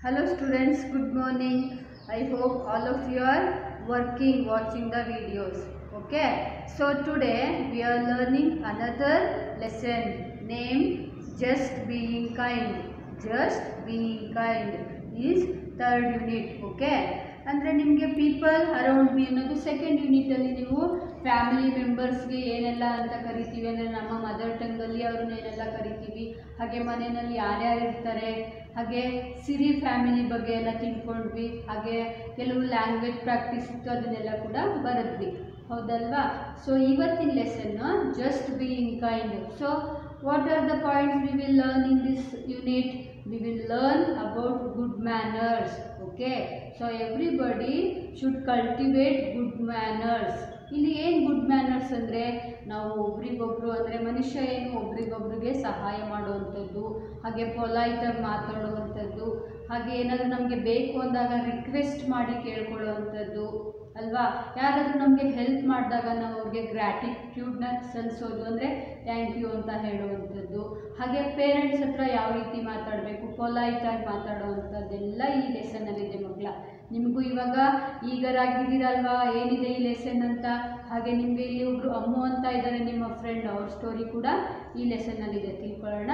Hello students, good morning. I hope all of you are working, watching the videos. Okay, so today we are learning another lesson named Just Being Kind. Just Being Kind is third unit. Okay, ಅಂದರೆ ನಿಮಗೆ people around ಮಿ ಅನ್ನೋದು second ಯೂನಿಟಲ್ಲಿ ನೀವು family ಮೆಂಬರ್ಸ್ಗೆ ಏನೆಲ್ಲ ಅಂತ ಕರಿತೀವಿ ಅಂದರೆ ನಮ್ಮ mother ಟಂಗಲ್ಲಿ ಅವ್ರನ್ನ ಏನೆಲ್ಲ ಕರಿತೀವಿ ಹಾಗೆ ಮನೆಯಲ್ಲಿ ಯಾರ್ಯಾರು ಇರ್ತಾರೆ ಹಾಗೆ ಸಿರಿ ಫ್ಯಾಮಿಲಿ ಬಗ್ಗೆ ಎಲ್ಲ ತಿಳ್ಕೊಂಡ್ವಿ ಹಾಗೆ ಕೆಲವು ಲ್ಯಾಂಗ್ವೇಜ್ ಪ್ರಾಕ್ಟೀಸ್ ಇತ್ತು ಅದನ್ನೆಲ್ಲ ಕೂಡ ಬರೆದ್ವಿ ಹೌದಲ್ವಾ ಸೊ ಇವತ್ತಿನ lesson just being kind so what are the points we will learn in this unit we will learn about good manners okay so everybody should cultivate good manners ಇಲ್ಲಿ ಏನು good manners ಅಂದರೆ ನಾವು ಒಬ್ರಿಗೊಬ್ರು ಅಂದರೆ ಮನುಷ್ಯ ಏನು ಒಬ್ರಿಗೊಬ್ರಿಗೆ ಸಹಾಯ ಮಾಡುವಂಥದ್ದು ಹಾಗೆ ಪೊಲೈಟಾಗಿ ಮಾತಾಡುವಂಥದ್ದು ಹಾಗೆ ಏನಾದರೂ ನಮಗೆ ಬೇಕು ಅಂದಾಗ ರಿಕ್ವೆಸ್ಟ್ ಮಾಡಿ ಕೇಳ್ಕೊಳ್ಳುವಂಥದ್ದು ಅಲ್ವಾ ಯಾರಾದರೂ ನಮಗೆ ಹೆಲ್ಪ್ ಮಾಡಿದಾಗ ನಾವು ಅವ್ರಿಗೆ ಗ್ರ್ಯಾಟಿಟ್ಯೂಡ್ನ ಸಲ್ಲಿಸೋದು ಅಂದರೆ ಥ್ಯಾಂಕ್ ಯು ಅಂತ ಹೇಳುವಂಥದ್ದು ಹಾಗೆ ಪೇರೆಂಟ್ಸ್ ಹತ್ರ ಯಾವ ರೀತಿ ಮಾತಾಡಬೇಕು ಪೊಲೈಟಾಗಿ ಮಾತಾಡುವಂಥದ್ದೆಲ್ಲ ಈ ಲೆಸನ್ನಲ್ಲಿದೆ ಮಕ್ಕಳ ನಿಮಗೂ ಇವಾಗ ಈಗರಾಗಿದ್ದೀರಲ್ವಾ ಏನಿದೆ ಈ ಲೆಸನ್ ಅಂತ ಹಾಗೆ ನಿಮಗೆ ಇಲ್ಲಿ ಒಬ್ಬರು ಅಮ್ಮು ಅಂತ ಇದ್ದಾರೆ ನಿಮ್ಮ ಫ್ರೆಂಡ್ ಅವ್ರ ಸ್ಟೋರಿ ಕೂಡ ಈ ಲೆಸನ್ನಲ್ಲಿದೆ ತಿಳ್ಕೊಳ್ಳೋಣ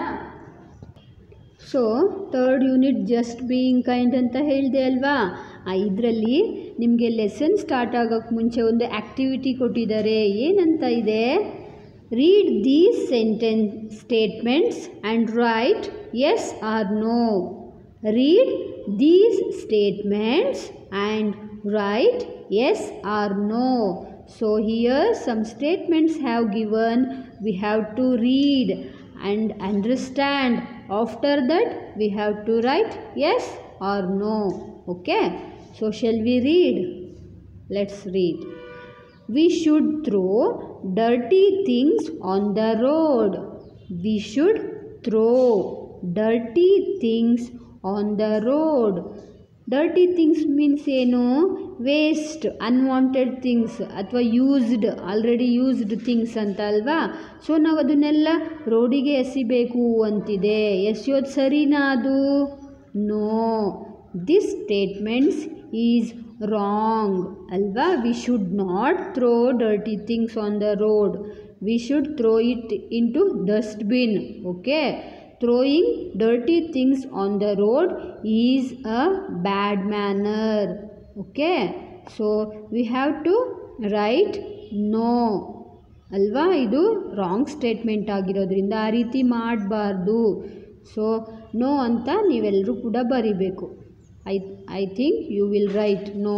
so third unit just being kind ಅಂತ ಹೇಳಿದೆ ಅಲ್ವಾ ಇದರಲ್ಲಿ ನಿಮಗೆ ಲೆಸನ್ ಸ್ಟಾರ್ಟ್ ಆಗೋಕ್ಕೆ ಮುಂಚೆ ಒಂದು ಆ್ಯಕ್ಟಿವಿಟಿ ಕೊಟ್ಟಿದ್ದಾರೆ ಏನಂತ ಇದೆ read these sentence statements and write yes or no read these statements and write yes or no so here some statements have given we have to read and understand after that we have to write yes or no okay so shall we read let's read we should throw dirty things on the road we should throw dirty things on the road dirty things means ಏನು waste unwanted things ಅಥವಾ used already used things ಅಂತ ಅಲ್ವಾ so ನಾವು ಅದನ್ನೆಲ್ಲ ರೋಡಿಗೆ ಎಸಿಬೇಕು ಅಂತಿದೆ ಎಸೆಯೋದು ಸರಿನಾ ಅದು no this statements is wrong ಅಲ್ವಾ we should not throw dirty things on the road we should throw it in to dustbin okay throwing dirty things on the road is a bad manner okay so we have to write no ಅಲ್ವಾ ಇದು wrong statement ಆಗಿರೋದ್ರಿಂದ ಆ ರೀತಿ ಮಾಡಬಾರ್ದು so no ಅಂತ ನೀವೆಲ್ಲರೂ ಕೂಡ ಬರಿಬೇಕು I I think you will write no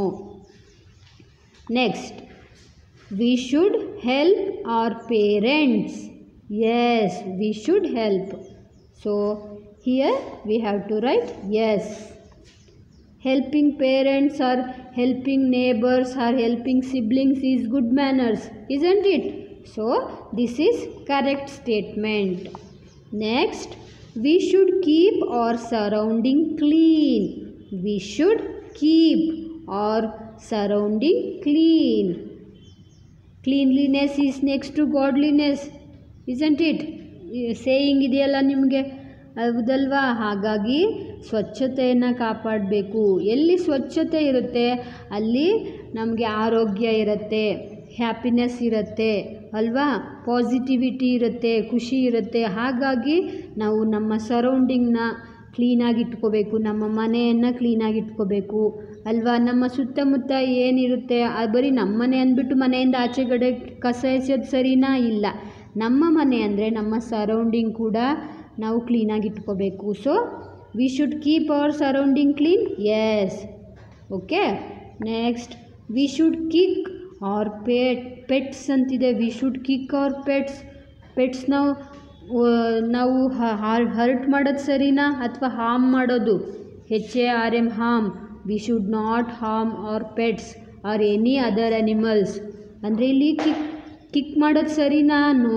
next we should help our parents yes we should help So here we have to write yes. Helping parents or helping neighbors or helping siblings is good manners, isn't it? So this is correct statement. Next, we should keep our surrounding clean. We should keep our surrounding clean. Cleanliness is next to godliness, isn't it? Saying ಇದೆಯಲ್ಲ ನಿಮಗೆ ಹೌದಲ್ವಾ ಹಾಗಾಗಿ ಸ್ವಚ್ಛತೆಯನ್ನು ಕಾಪಾಡಬೇಕು ಎಲ್ಲಿ ಸ್ವಚ್ಛತೆ ಇರುತ್ತೆ ಅಲ್ಲಿ ನಮಗೆ ಆರೋಗ್ಯ ಇರುತ್ತೆ ಹ್ಯಾಪಿನೆಸ್ ಇರುತ್ತೆ ಅಲ್ವಾ ಪಾಸಿಟಿವಿಟಿ ಇರುತ್ತೆ ಖುಷಿ ಇರುತ್ತೆ ಹಾಗಾಗಿ ನಾವು ನಮ್ಮ ಸರೌಂಡಿಂಗ್ನ ಕ್ಲೀನಾಗಿ ಇಟ್ಕೋಬೇಕು ನಮ್ಮ ಮನೆಯನ್ನು ಕ್ಲೀನಾಗಿ ಇಟ್ಕೋಬೇಕು ಅಲ್ವಾ ನಮ್ಮ ಸುತ್ತಮುತ್ತ ಏನಿರುತ್ತೆ ಅದು ಬರೀ ನಮ್ಮ ಮನೆ ಅಂದ್ಬಿಟ್ಟು ಮನೆಯಿಂದ ಆಚೆಗಡೆ ಕಸ ಎಸೆಯೋದು ಸರಿನಾ ಇಲ್ಲ ನಮ್ಮ ಮನೆ ಅಂದರೆ ನಮ್ಮ ಸರೌಂಡಿಂಗ್ ಕೂಡ ನಾವು ಕ್ಲೀನಾಗಿ ಇಟ್ಕೋಬೇಕು so we should keep our surrounding clean yes okay next we should kick our pet pets ಅಂತಿದೆ we should kick our pets pets ನಾವು ನಾವು ಹರ್ಟ್ ಮಾಡೋದು ಸರಿನಾ ಅಥವಾ ಹಾರ್ಮ್ ಮಾಡೋದು H A R M harm we should not harm our pets or any other animals ಅಂದರೆ ಇಲ್ಲಿ kick kick ಮಾಡೋದು ಸರಿನಾ ನೋ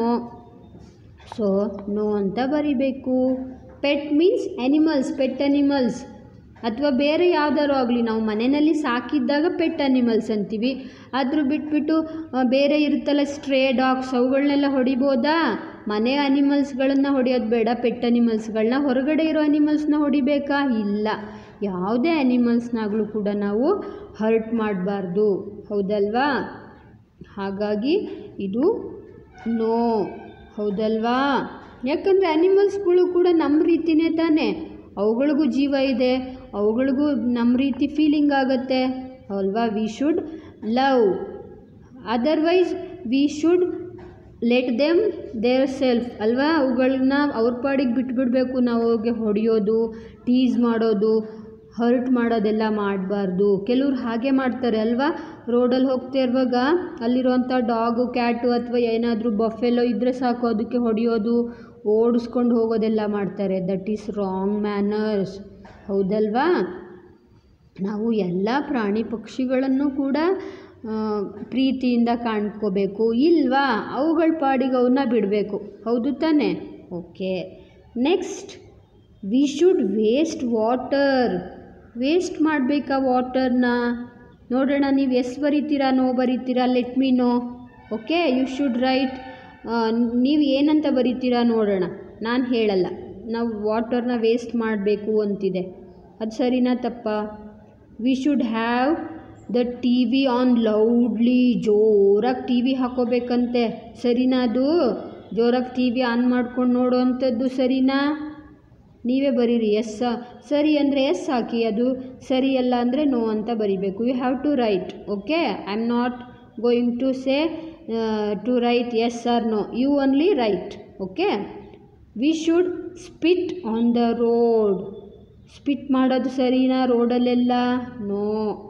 ಸೊ ನೋ ಅಂತ ಬರಿಬೇಕು pet means animals pet animals ಅಥವಾ ಬೇರೆ ಯಾವ್ದಾರು ಆಗಲಿ ನಾವು ಮನೆಯಲ್ಲಿ ಸಾಕಿದ್ದಾಗ ಪೆಟ್ ಅನಿಮಲ್ಸ್ ಅಂತೀವಿ ಆದರೂ ಬಿಟ್ಬಿಟ್ಟು ಆ, ಬೇರೆ ಇರುತ್ತಲ್ಲ ಸ್ಟ್ರೇ ಡಾಗ್ಸ್ ಅವುಗಳನ್ನೆಲ್ಲ ಹೊಡಿಬೋದಾ ಮನೆ ಅನಿಮಲ್ಸ್ಗಳನ್ನು ಹೊಡೆಯೋದು ಬೇಡ ಪೆಟ್ ಅನಿಮಲ್ಸ್ಗಳನ್ನ ಹೊರಗಡೆ ಇರೋ ಅನಿಮಲ್ಸ್ನ ಹೊಡಿಬೇಕಾ ಇಲ್ಲ ಯಾವುದೇ ಆ್ಯನಿಮಲ್ಸ್ನಾಗಲೂ ಕೂಡ ನಾವು ಹರ್ಟ್ ಮಾಡಬಾರ್ದು ಹೌದಲ್ವಾ ಹಾಗಾಗಿ ಇದು ನೋ ಹೌದಲ್ವಾ ಯಾಕಂದರೆ ಆ್ಯನಿಮಲ್ಸ್ಗಳು ಕೂಡ ನಮ್ಮ ರೀತಿಯೇ ತಾನೇ ಅವುಗಳಿಗೂ ಜೀವ ಇದೆ ಅವುಗಳಿಗೂ ನಮ್ಮ ರೀತಿ ಫೀಲಿಂಗ್ ಆಗುತ್ತೆ ಅಲ್ವಾ we should love otherwise we should let them their self ಅಲ್ವಾ ಅವುಗಳನ್ನ ಅವ್ರ ಪಾಡಿಗೆ ಬಿಟ್ಬಿಡಬೇಕು ನಾವು ಅವ್ರಿಗೆ ಹೊಡೆಯೋದು ಟೀಸ್ ಮಾಡೋದು ಹರ್ಟ್ ಮಾಡೋದೆಲ್ಲ ಮಾಡಬಾರ್ದು ಕೆಲವ್ರು ಹಾಗೆ ಮಾಡ್ತಾರೆ ಅಲ್ವಾ ರೋಡಲ್ಲಿ ಹೋಗ್ತಾ ಇರುವಾಗ ಅಲ್ಲಿರುವಂಥ ಡಾಗು ಕ್ಯಾಟು ಅಥವಾ ಏನಾದರೂ ಬಫೆಲೋ ಇದ್ದರೆ ಸಾಕು ಅದಕ್ಕೆ ಹೊಡೆಯೋದು ಓಡಿಸ್ಕೊಂಡು ಹೋಗೋದೆಲ್ಲ ಮಾಡ್ತಾರೆ ದಟ್ ಈಸ್ ರಾಂಗ್ ಮ್ಯಾನರ್ಸ್ ಹೌದಲ್ವಾ ನಾವು ಎಲ್ಲ ಪ್ರಾಣಿ ಪಕ್ಷಿಗಳನ್ನು ಕೂಡ ಆ, ಪ್ರೀತಿಯಿಂದ ಕಾಣ್ಕೋಬೇಕು ಇಲ್ವಾ ಅವುಗಳ ಪಾಡಿಗೆ ಅವನ್ನ ಬಿಡಬೇಕು ಹೌದು ತಾನೇ okay next we should waste water waste ಮಾಡಬೇಕಾ ವಾಟರ್ನ ನೋಡೋಣ ನೀವು ಎಸ್ ಬರಿತೀರಾ ನೋ ಬರಿತೀರಾ let me know okay you should write ನೀವು ಏನಂತ ಬರಿತೀರಾ ನೋಡೋಣ ನಾನು ಹೇಳಲ್ಲ ನಾವು ವಾಟರ್ನ ವೇಸ್ಟ್ ಮಾಡಬೇಕು ಅಂತಿದೆ ಅದು ಸರಿನಾ ತಪ್ಪಾ we should have the T V on loudly ಜೋರಾಗಿ ಟಿ ವಿ ಹಾಕೋಬೇಕಂತೆ ಸರಿನಾ ಅದು ಜೋರಾಗಿ ಟಿ ವಿ ಆನ್ ಮಾಡ್ಕೊಂಡು ನೋಡೋ ಅಂಥದ್ದು ಸರಿನಾ ನೀವೇ ಬರೀರಿ ಎಸ್ ಸರಿ ಅಂದರೆ ಎಸ್ ಹಾಕಿ ಅದು ಸರಿ ಅಲ್ಲ ಅಂದರೆ ನೋ ಅಂತ ಬರಿಬೇಕು you have to write okay I am not going to say to write yes or no you only write okay we should spit on the road spit ಮಾಡೋದು ಸರಿನಾ ರೋಡಲ್ಲೆಲ್ಲ no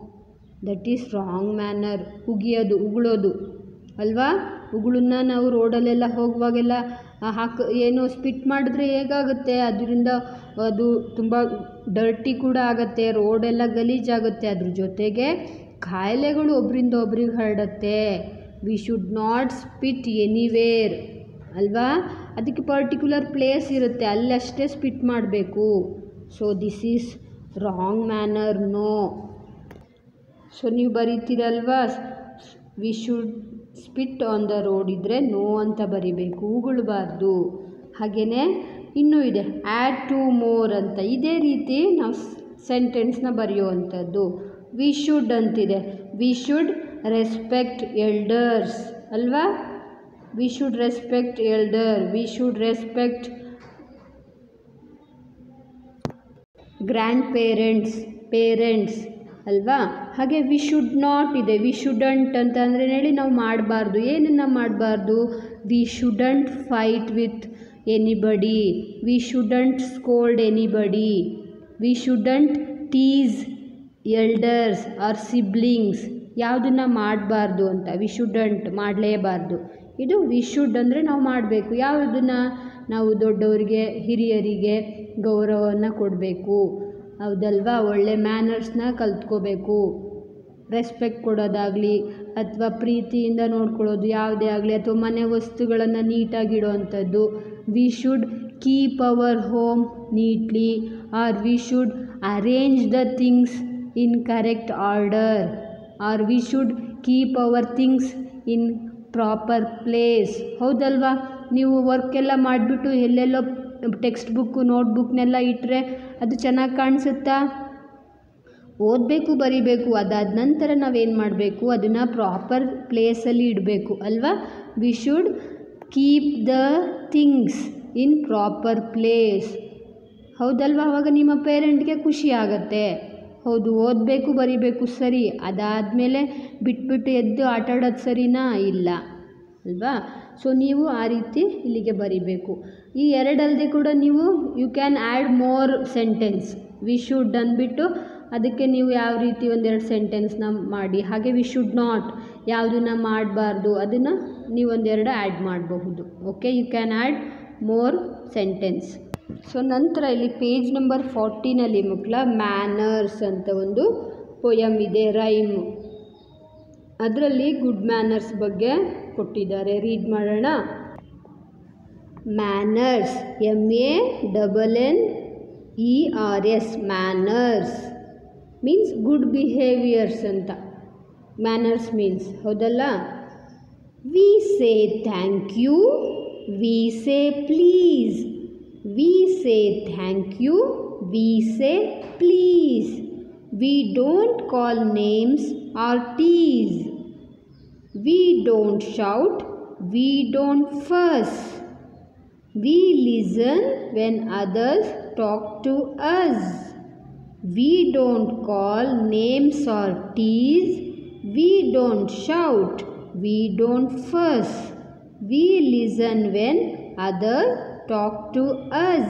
that is wrong manner ಉಗಿಯೋದು ಉಗುಳೋದು ಅಲ್ವಾ ಉಗುಳನ್ನ ನಾವು ರೋಡಲ್ಲೆಲ್ಲ ಹೋಗುವಾಗೆಲ್ಲ ಆ, ಹಾಕ್ ಏನು ಸ್ಪಿಟ್ ಮಾಡಿದ್ರೆ ಹೇಗಾಗುತ್ತೆ ಅದರಿಂದ ಅದು ತುಂಬ ಡರ್ಟಿ ಕೂಡ ಆಗುತ್ತೆ ರೋಡೆಲ್ಲ ಗಲೀಜಾಗುತ್ತೆ ಅದ್ರ ಜೊತೆಗೆ ಕಾಯಿಲೆಗಳು ಒಬ್ಬರಿಂದ ಒಬ್ರಿಗೆ ಹರಡುತ್ತೆ we should not spit anywhere ಅಲ್ವಾ ಅದಕ್ಕೆ ಪರ್ಟಿಕ್ಯುಲರ್ ಪ್ಲೇಸ್ ಇರುತ್ತೆ ಅಲ್ಲಷ್ಟೇ ಸ್ಪಿಟ್ ಮಾಡಬೇಕು so this is wrong manner no so ನೀವು ಬರೀತೀರಲ್ವಾ we should spit on the road ಇದ್ದರೆ ನೋ ಅಂತ ಬರಿಬೇಕು ಉಗುಳಬಾರ್ದು ಹಾಗೆಯೇ ಇನ್ನೂ ಇದೆ ಆ್ಯಡ್ ಟು ಮೋರ್ ಅಂತ ಇದೇ ರೀತಿ ನಾವು ಸೆಂಟೆನ್ಸ್ನ ಬರೆಯುವಂಥದ್ದು ವಿ ಶುಡ್ ಅಂತಿದೆ ವಿ ಶುಡ್ ರೆಸ್ಪೆಕ್ಟ್ ಎಲ್ಡರ್ಸ್ ಅಲ್ವಾ we should respect elder we should respect grandparents parents ಅಲ್ವಾ ಹಾಗೆ ವಿ ಶುಡ್ ನಾಟ್ ಇದೆ ವಿ ಶುಡಂಟ್ ಅಂತ ಅಂದರೆ ಹೇಳಿ ನಾವು ಮಾಡಬಾರ್ದು ಏನನ್ನು ಮಾಡಬಾರ್ದು we shouldn't fight with anybody we shouldn't scold anybody we shouldn't tease elders or siblings ಯಾವುದನ್ನು ಮಾಡಬಾರ್ದು ಅಂತ ವಿ ಶುಡಂಟ್ ಮಾಡಲೇಬಾರ್ದು ಇದು ವಿ ಶುಡ್ ಅಂದರೆ ನಾವು ಮಾಡಬೇಕು ಯಾವುದನ್ನು ನಾವು ದೊಡ್ಡವರಿಗೆ ಹಿರಿಯರಿಗೆ ಗೌರವವನ್ನು ಕೊಡಬೇಕು ಹೌದಲ್ವಾ ಒಳ್ಳೆ ಮ್ಯಾನರ್ಸ್ನ ಕಲ್ತ್ಕೋಬೇಕು ರೆಸ್ಪೆಕ್ಟ್ ಕೊಡೋದಾಗಲಿ ಅಥವಾ ಪ್ರೀತಿಯಿಂದ ನೋಡ್ಕೊಳ್ಳೋದು ಯಾವುದೇ ಆಗಲಿ ಅಥವಾ ಮನೆ ವಸ್ತುಗಳನ್ನು ನೀಟಾಗಿಡೋವಂಥದ್ದು we should keep our home neatly or we should arrange the things in correct order or we should keep our things in proper place ಹೌದಲ್ವಾ ನೀವು ವರ್ಕೆಲ್ಲ ಮಾಡಿಬಿಟ್ಟು ಎಲ್ಲೆಲ್ಲೋ ಟೆಕ್ಸ್ಟ್ ಬುಕ್ಕು ನೋಟ್ ಬುಕ್ನೆಲ್ಲ ಇಟ್ಟರೆ ಅದು ಚೆನ್ನಾಗಿ ಕಾಣಿಸುತ್ತಾ ಓದಬೇಕು ಬರಿಬೇಕು ಅದಾದ ನಂತರ ನಾವೇನು ಮಾಡಬೇಕು ಅದನ್ನು ಪ್ರಾಪರ್ ಪ್ಲೇಸಲ್ಲಿ ಇಡಬೇಕು ಅಲ್ವಾ we should keep the things in proper place ಹೌದಲ್ವಾ ಅವಾಗ ನಿಮ್ಮ ಪೇರೆಂಟ್ಗೆ ಖುಷಿ ಆಗತ್ತೆ ಹೌದು ಓದಬೇಕು ಬರಿಬೇಕು ಸರಿ ಅದಾದಮೇಲೆ ಬಿಟ್ಬಿಟ್ಟು ಎದ್ದು ಆಟ ಆಡೋದು ಸರಿನಾ ಇಲ್ಲ ಅಲ್ವಾ ಸೊ ನೀವು ಆ ರೀತಿ ಇಲ್ಲಿಗೆ ಬರಿಬೇಕು ಈ ಎರಡಲ್ಲದೆ ಕೂಡ ನೀವು you can add more sentence we should ಅಂದ್ಬಿಟ್ಟು ಅದಕ್ಕೆ ನೀವು ಯಾವ ರೀತಿ ಒಂದೆರಡು ಸೆಂಟೆನ್ಸ್ನ ಮಾಡಿ ಹಾಗೆ ವಿ ಶುಡ್ ನಾಟ್ ಯಾವುದನ್ನ ಮಾಡಬಾರ್ದು ಅದನ್ನು ನೀವು ಒಂದೆರಡು ಆ್ಯಡ್ ಮಾಡಬಹುದು okay you can add more sentence so ನಂತರ ಇಲ್ಲಿ ಪೇಜ್ ನಂಬರ್ ಫಾರ್ಟಿನಲ್ಲಿ ಮಕ್ಕಳ ಮ್ಯಾನರ್ಸ್ ಅಂತ ಒಂದು ಪೊಯಮ್ ಇದೆ ರೈಮ್ ಅದರಲ್ಲಿ ಗುಡ್ ಮ್ಯಾನರ್ಸ್ ಬಗ್ಗೆ ಕೊಟ್ಟಿದ್ದಾರೆ ರೀಡ್ ಮಾಡೋಣ manners M A double N E R S manners means good behaviours ಅಂತ ಮ್ಯಾನರ್ಸ್ ಮೀನ್ಸ್ ಹೌದಲ್ಲ we say thank you we say please we say thank you we say please. We don't call names or tease. We don't shout. We don't fuss. We listen when others talk to us. We don't call names or tease. We don't shout. We don't fuss. We listen when others talk to us.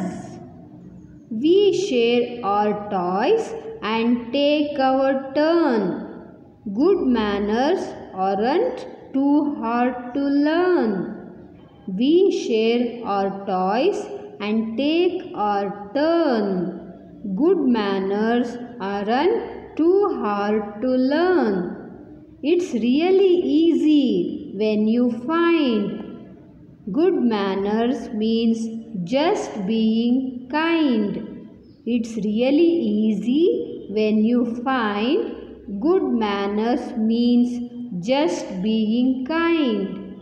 We share our toys and take our turn. Good manners aren't too hard to learn. We share our toys and take our turn. Good manners aren't too hard to learn. It's really easy when you find. Good manners means just being kind. It's really easy when you find. Good manners means just being kind.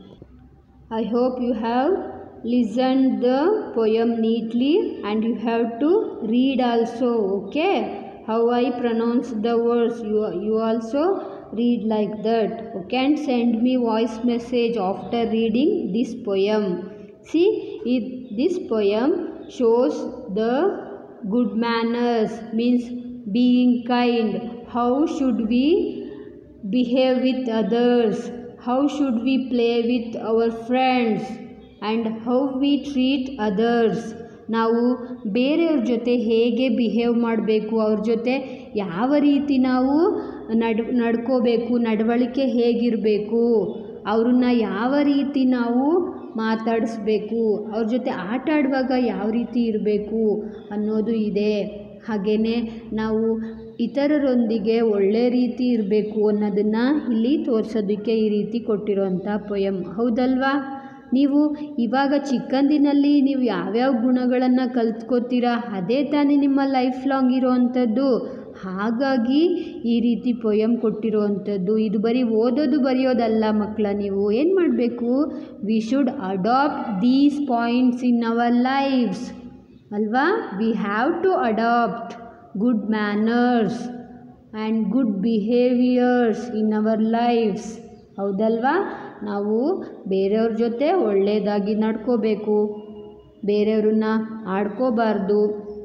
I hope you have listened the poem neatly and you have to read also okay how I pronounce the words you, you also read like that okay and send me voice message after reading this poem see it, this poem shows the good manners means being kind how should we behave with others how should we play with our friends and how we treat others ನಾವು ಬೇರೆಯವ್ರ ಜೊತೆ ಹೇಗೆ behave ಮಾಡಬೇಕು ಅವ್ರ ಜೊತೆ ಯಾವ ರೀತಿ ನಾವು ನಡ್ ನಡ್ಕೋಬೇಕು ನಡವಳಿಕೆ ಹೇಗಿರಬೇಕು ಅವ್ರನ್ನ ಯಾವ ರೀತಿ ನಾವು ಮಾತಾಡಿಸ್ಬೇಕು ಅವ್ರ ಜೊತೆ ಆಟ ಆಡುವಾಗ ಯಾವ ರೀತಿ ಇರಬೇಕು ಅನ್ನೋದು ಇದೆ ಹಾಗೆಯೇ ನಾವು ಇತರರೊಂದಿಗೆ ಒಳ್ಳೆ ರೀತಿ ಇರಬೇಕು ಅನ್ನೋದನ್ನು ಇಲ್ಲಿ ತೋರಿಸೋದಕ್ಕೆ ಈ ರೀತಿ ಕೊಟ್ಟಿರೋಂಥ ಪೊಯಮ್ ಹೌದಲ್ವಾ ನೀವು ಇವಾಗ ಚಿಕ್ಕಂದಿನಲ್ಲಿ ನೀವು ಯಾವ್ಯಾವ ಗುಣಗಳನ್ನು ಕಲ್ತ್ಕೋತೀರಾ ಅದೇ ತಾನೇ ನಿಮ್ಮ ಲೈಫ್ ಲಾಂಗ್ ಇರೋವಂಥದ್ದು ಹಾಗಾಗಿ ಈ ರೀತಿ ಪೊಯಮ್ ಕೊಟ್ಟಿರುವಂಥದ್ದು ಇದು ಬರೀ ಓದೋದು ಬರೆಯೋದಲ್ಲ ಮಕ್ಕಳ ನೀವು ಏನು ಮಾಡಬೇಕು we should adapt these points in our lifes ಅಲ್ವಾ we have to adapt good manners and good behaviours in our lifes ಹೌದಲ್ವಾ ನಾವು ಬೇರೆಯವ್ರ ಜೊತೆ ಒಳ್ಳೆಯದಾಗಿ ನಡ್ಕೋಬೇಕು ಬೇರೆಯವ್ರನ್ನ ಆಡ್ಕೋಬಾರ್ದು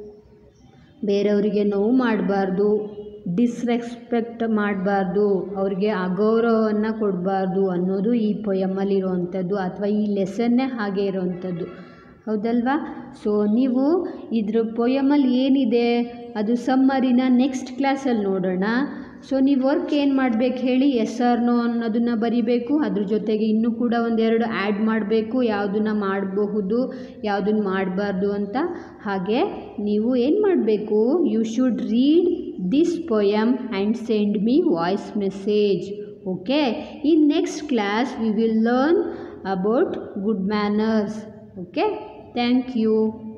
ಬೇರೆಯವರಿಗೆ ನೋವು ಮಾಡಬಾರ್ದು ಡಿಸ್ರೆಸ್ಪೆಕ್ಟ್ ಮಾಡಬಾರ್ದು ಅವ್ರಿಗೆ ಅಗೌರವವನ್ನು ಕೊಡಬಾರ್ದು ಅನ್ನೋದು ಈ ಪೊಯಮಲ್ಲಿರುವಂಥದ್ದು ಅಥವಾ ಈ ಲೆಸನ್ನೇ ಹಾಗೆ ಇರೋವಂಥದ್ದು ಹೌದಲ್ವಾ ಸೊ ನೀವು ಇದ್ರ ಪೊಯಮಲ್ಲಿ ಏನಿದೆ ಅದು ಸಮ್ಮರಿನ ನೆಕ್ಸ್ಟ್ ಕ್ಲಾಸಲ್ಲಿ ನೋಡೋಣ ಸೊ ನೀವು ವರ್ಕ್ ಏನು ಮಾಡಬೇಕು ಹೇಳಿ ಎಸ್ ಆರ್ ನೋ ಅನ್ನೋದನ್ನು ಬರಿಬೇಕು ಅದ್ರ ಜೊತೆಗೆ ಇನ್ನೂ ಕೂಡ ಒಂದೆರಡು ಆ್ಯಡ್ ಮಾಡಬೇಕು ಯಾವುದನ್ನು ಮಾಡಬಹುದು ಯಾವುದನ್ನು ಮಾಡಬಾರ್ದು ಅಂತ ಹಾಗೆ ನೀವು ಏನು ಮಾಡಬೇಕು you should read this poem and send me voice message okay in next class we will learn about good manners okay thank you